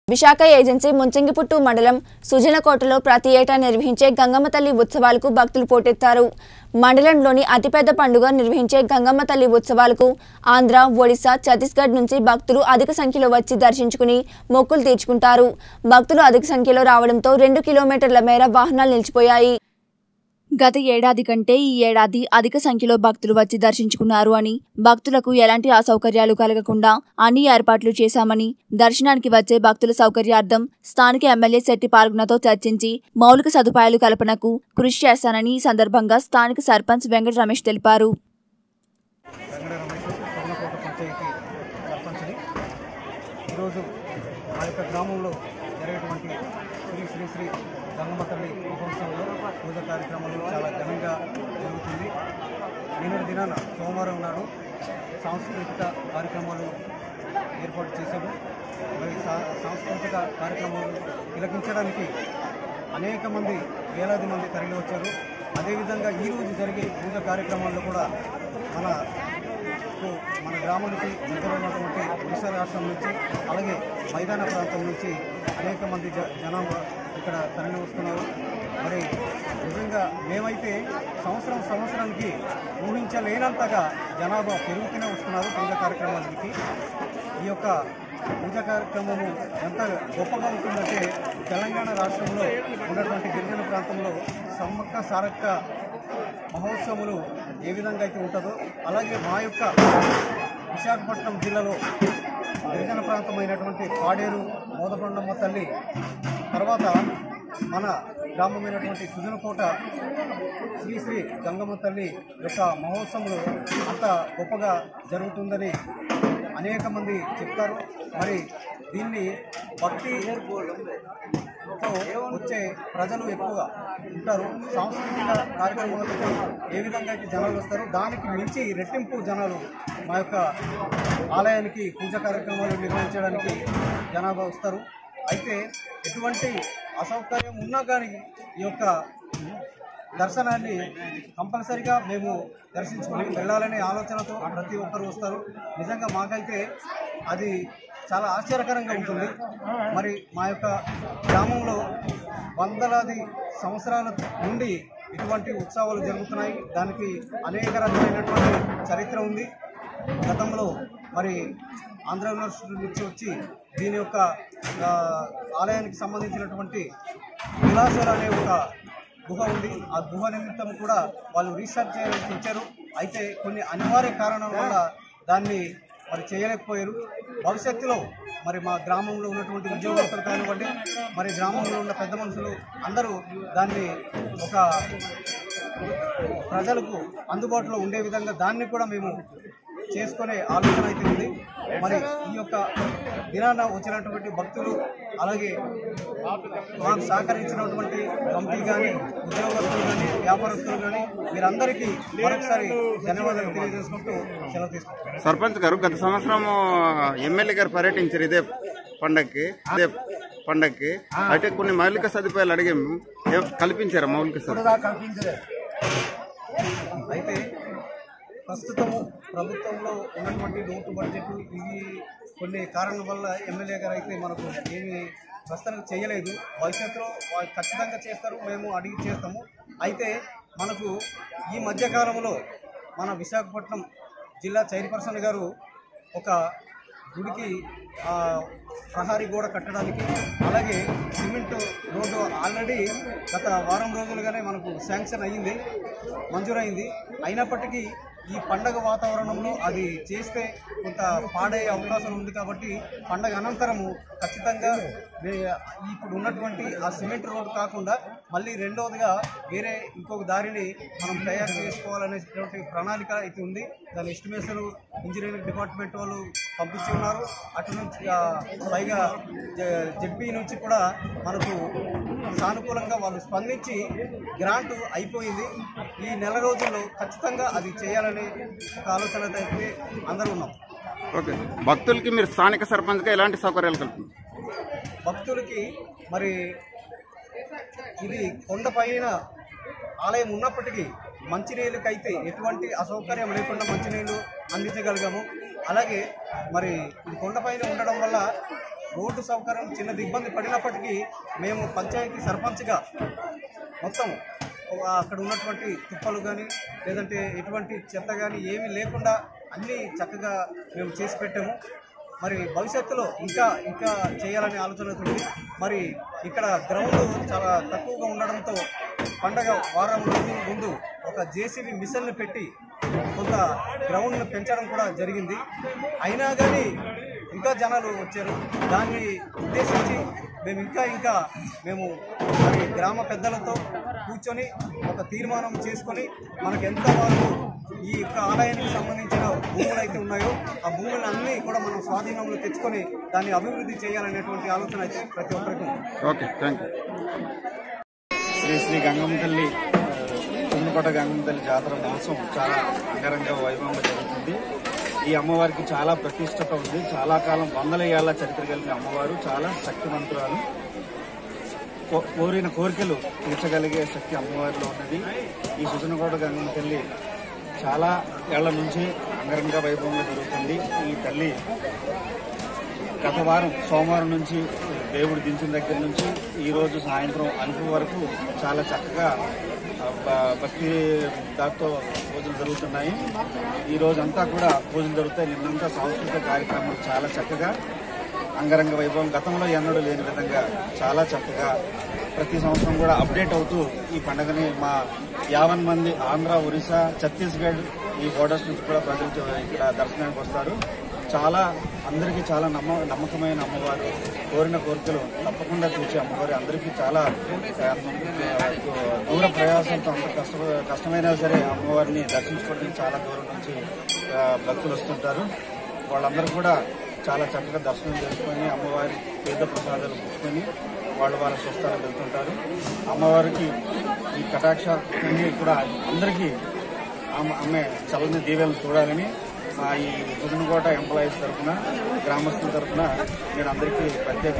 Visakha agency Munchingiputtu మండలం సుజనకోటలో ప్రతి ఏటా నిర్వహించే గంగమ్మ తల్లి ఉత్సవాలకు భక్తులు పోటెత్తారు మండలంలోని అతిపెద్ద పండుగ నిర్వహించే గంగమ్మ తల్లి ఉత్సవాలకు ఆంధ్ర ఒడిశా ఛత్తీస్గఢ్ నుంచి భక్తులు అధిక సంఖ్యలో వచ్చి దర్శించుకుని మొక్కులు తీర్చుకుంటారు భక్తులు అధిక సంఖ్యలో రావడంతో రెండు కిలోమీటర్ల మేర వాహనాలు నిలిచిపోయాయి గత ఏడాది కంటే ఈ ఏడాది అధిక సంఖ్యలో భక్తులు వచ్చి దర్శించుకున్నారు అని భక్తులకు ఎలాంటి అసౌకర్యాలు కలగకుండా అన్ని ఏర్పాట్లు చేశామని దర్శనానికి వచ్చే భక్తుల సౌకర్యార్థం స్థానిక ఎమ్మెల్యే శెట్టి పాల్గొనతో చర్చించి మౌలిక సదుపాయాలు కల్పనకు కృషి చేస్తానని ఈ సందర్భంగా స్థానిక సర్పంచ్ వెంకట రమేష్ తెలిపారు వెంకట రమేష్ కొమ్మకోట పంచాయతీ సర్పంచ్ని ఈరోజు మా యొక్క గ్రామంలో జరిగేటువంటి శ్రీ శ్రీ శ్రీ గంగమ్మ తల్లి మహోత్సవంలో పూజ కార్యక్రమాలు చాలా ఘనంగా జరుగుతుంది నిన్నటి దినాన సోమవారం నాడు సాంస్కృతిక కార్యక్రమాలు ఏర్పాటు చేశాము మరి సా- సాంస్కృతిక కార్యక్రమాలు తిలకించడానికి అనేక మంది వేలాది మంది తరలి వచ్చారు అదేవిధంగా ఈ రోజు జరిగే పూజ కార్యక్రమాల్లో కూడా మన కు- మన గ్రామానికి దగ్గర ఉన్నటువంటి ఒడిశా రాష్ట్రం నుంచి అలాగే మైదాన ప్రాంతం నుంచి అనేక మంది జ జనాభా ఇక్కడ తరలి వస్తున్నారు మరి నిజంగా మేమైతే సంవత్సరం సంవత్సరానికి ఊహించలేనంతగా జనాభా పెరుగుతూనే వస్తున్నారు పూజ కార్యక్రమానికి ఈ యొక్క పూజ కార్యక్రమము ఎంత గొప్పగా ఉంటుందంటే తెలంగాణ రాష్ట్రంలో ఉన్నటువంటి గిరిజన ప్రాంతంలో సమ్మక్క సారక్క మహోత్సవములు ఏ విధంగా అయితే ఉంటుందో అలాగే మా యొక్క విశాఖపట్నం జిల్లాలో గిరిజన ప్రాంతమైనటువంటి పాడేరు మోదకొండమ్మ తల్లి తర్వాత మన గ్రామమైనటువంటి సుజనకోట శ్రీ శ్రీ గంగమ్మ తల్లి యొక్క మహోత్సవములు అంత గొప్పగా జరుగుతుందని అనేక మంది చెప్తారు మరి దీన్ని భక్తి తో వచ్చే ప్రజలు ఎక్కువగా ఉంటారు సాంస్కృతిక కార్యక్రమాలకు ఏ విధంగా అయితే జనాలు వస్తారో దానికి మించి రెట్టింపు జనాలు మా యొక్క ఆలయానికి పూజ కార్యక్రమాలు నిర్వహించడానికి జనాభా వస్తారు అయితే ఎటువంటి అసౌకర్యం ఉన్నా కానీ ఈ యొక్క దర్శనాన్ని కంపల్సరిగా మేము దర్శించుకొని వెళ్ళాలనే ఆలోచనతో ప్రతి ఒక్కరు వస్తారు నిజంగా మాకైతే అది చాలా ఆశ్చర్యకరంగా ఉంటుంది మరి మా యొక్క గ్రామంలో వందలాది సంవత్సరాల నుండి ఇటువంటి ఉత్సవాలు జరుగుతున్నాయి దానికి అనేక రకమైనటువంటి చరిత్ర ఉంది గతంలో మరి ఆంధ్ర యూనివర్సిటీ నుంచి వచ్చి దీని యొక్క ఆ, ఆలయానికి సంబంధించినటువంటి విలాసర్ అనే ఒక గుహ ఉంది ఆ గుహ నిమిత్తం కూడా వాళ్ళు రీసెర్చ్ చేయడానికి ఇచ్చారు అయితే కొన్ని అనివార్య కారణాల వల్ల దాన్ని మరి చేయలేకపోయారు భవిష్యత్తులో మరి మా గ్రామంలో ఉన్నటువంటి ఉద్యోగస్తులు కానివ్వండి మరి గ్రామంలో ఉన్న పెద్ద మనుషులు అందరూ దాన్ని ఒక ప్రజలకు అందుబాటులో ఉండే విధంగా దాన్ని కూడా మేము చేసుకునే ఆలోచన అయితే ఉంది మరి ఈ యొక్క దినాన వచ్చినటువంటి భక్తులు అలాగే మాకు సహకరించినటువంటి కమిటీ కానీ ఉద్యోగస్తులు కానీ వ్యాపారస్తులు కానీ వీరందరికీ మరొకసారి ధన్యవాదాలు తెలియజేసుకుంటూ సెలవు తీసుకుంటాం సర్పంచ్ గారు గత సంవత్సరం ఎమ్మెల్యే గారు పర్యటించారు ఇదే పండక్కి ఇదే పండక్కి అయితే కొన్ని మౌలిక సదుపాయాలు అడిగాము ఏం- కల్పించారా మౌలిక సదుపాయాలు అయితే ప్రస్తుతము ప్రభుత్వంలో ఉన్నటువంటి లోటు బడ్జెట్ ఇది కొన్ని కారణాల వల్ల ఎమ్మెల్యే గారు అయితే మనకు ఏమి ప్రస్తుతానికి చేయలేదు భవిష్యత్తులో వాళ్ళు ఖచ్చితంగా చేస్తారు మేము అడిగి చేస్తాము అయితే మనకు ఈ మధ్యకాలంలో మన విశాఖపట్నం జిల్లా చైర్పర్సన్ గారు ఒక గుడికి ఆ, ప్రహారీ గోడ కట్టడానికి అలాగే సిమెంట్ రోడ్డు ఆల్రెడీ గత వారం రోజులుగానే మనకు శాంక్షన్ అయ్యింది మంజూరైంది అయినప్పటికీ ఈ పండగ వాతావరణంలో అది చేస్తే కొంత పాడయ్యే అవకాశం ఉంది కాబట్టి పండగ అనంతరము ఖచ్చితంగా వే- ఇప్పుడు ఉన్నటువంటి ఆ సిమెంట్ రోడ్డు కాకుండా మళ్ళీ రెండవదిగా వేరే ఇంకొక దారిని మనం తయారు చేసుకోవాలనేటువంటి ప్రణాళిక అయితే ఉంది దాని ఎస్టిమేషన్ ఇంజనీరింగ్ డిపార్ట్మెంట్ వాళ్ళు పంపించి ఉన్నారు అటు నుంచి ఆ, పైగా జెడ్పీ నుంచి కూడా మనకు సానుకూలంగా వాళ్ళు స్పందించి గ్రాంట్ అయిపోయింది ఈ నెల రోజుల్లో ఖచ్చితంగా అది చేయాలనే ఒక ఆలోచన అయితే అందరూ ఉన్నాం ఓకే భక్తులకి మీరు స్థానిక సర్పంచ్గా ఎలాంటి సౌకర్యాలు కల్పించారు భక్తులకి మరి ఇది కొండపైన ఆలయం ఉన్నప్పటికీ మంచినీళ్ళకైతే ఎటువంటి అసౌకర్యం లేకుండా మంచినీళ్ళు అందించగలిగాము అలాగే మరి ఇది కొండపైన ఉండడం వల్ల రోడ్డు సౌకర్యం చిన్నది ఇబ్బంది పడినప్పటికీ మేము పంచాయతీ సర్పంచ్గా మొత్తం ఆ అక్కడ ఉన్నటువంటి తుప్పలు కానీ లేదంటే ఎటువంటి చెత్త కానీ ఏమీ లేకుండా అన్నీ చక్కగా మేము చేసి పెట్టాము మరి భవిష్యత్తులో ఇంకా ఇంకా చేయాలనే ఆలోచన ఉంది మరి ఇక్కడ గ్రౌండ్ చాలా తక్కువగా ఉండడంతో పండగ వారం రోజుల ముందు ఒక జేసీబీ మిషన్లు పెట్టి కొంత గ్రౌండ్ను పెంచడం కూడా జరిగింది అయినా కానీ ఇంకా జనాలు వచ్చారు దాన్ని ఉద్దేశించి మేము ఇంకా ఇంకా మేము మరి గ్రామ పెద్దలతో కూర్చొని ఒక తీర్మానం చేసుకొని మనకు ఎంత వరకు ఈ యొక్క ఆలయానికి సంబంధించిన భూములు అయితే ఉన్నాయో ఆ భూములను అన్నీ కూడా మనం స్వాధీనంలో తెచ్చుకొని దాన్ని అభివృద్ధి చేయాలనేటువంటి ఆలోచన అయితే ప్రతి ఒక్కరికి ఉంది. Okay thank you Shri Shri Gangamma తల్లి తుమ్మికోట గంగమ్మ తల్లి జాతర మహోత్సవం చాలా అంగరంగ వైభవంగా జరుగుతుంది ఈ అమ్మవారికి చాలా ప్రతిష్టత ఉంది చాలా కాలం వందల ఏళ్ల చరిత్ర కలిగిన అమ్మవారు చాలా శక్తివంతురాలు కో- కోరిన కోరికలు తీర్చగలిగే శక్తి అమ్మవారిలో ఉన్నది ఈ సుజనకోట గంగమ్మ తల్లి చాలా ఏళ్ల నుంచి అంగరంగ వైభవంగా జరుగుతుంది ఈ తల్లి గత వారం సోమవారం నుంచి దేవుడు దించిన దగ్గర నుంచి ఈ రోజు సాయంత్రం అనుకు వరకు చాలా చక్కగా ఆ, భ- భక్తి దాంతో పూజలు జరుగుతున్నాయి ఈ రోజంతా కూడా పూజలు జరుగుతాయి నిన్నంతా సాంస్కృతిక కార్యక్రమాలు చాలా చక్కగా అంగరంగ వైభవం గతంలో ఎన్నడూ లేని విధంగా చాలా చక్కగా ప్రతి సంవత్సరం కూడా అప్డేట్ అవుతూ ఈ పండుగని మా యావన్ మంది ఆంధ్ర ఒరిస్సా ఛత్తీస్గఢ్ ఈ బోర్డర్స్ నుంచి కూడా ప్రజలు చ- ఇక్కడ దర్శనానికి వస్తారు చాలా అందరికీ చాలా నమ్మ నమ్మకమైన అమ్మవారు కోరిన కోరికలు తప్పకుండా తీర్చే అమ్మవారు అందరికీ చాలా ఆ, దూర ప్రయాసంతో అంత కష్ట కష్టమైనా సరే అమ్మవారిని దర్శించుకోవడానికి చాలా దూరం నుంచి ఆ, భక్తులు వస్తుంటారు వాళ్ళందరూ కూడా చాలా చక్కగా దర్శనం చేసుకొని అమ్మవారి తీర్థ ప్రసాదాలు పుచ్చుకొని వాళ్ళు వాళ్ళ స్వస్థాలకు వెళ్తుంటారు అమ్మవారికి ఈ కటాక్ష అన్ని కూడా అందరికీ ఆమె ఆమె చల్లని దీవెలను చూడాలని ఆ, ఈ సుజనకోట ఎంప్లాయీస్ తరఫున గ్రామస్తుల తరఫున నేను అందరికీ ప్రత్యేక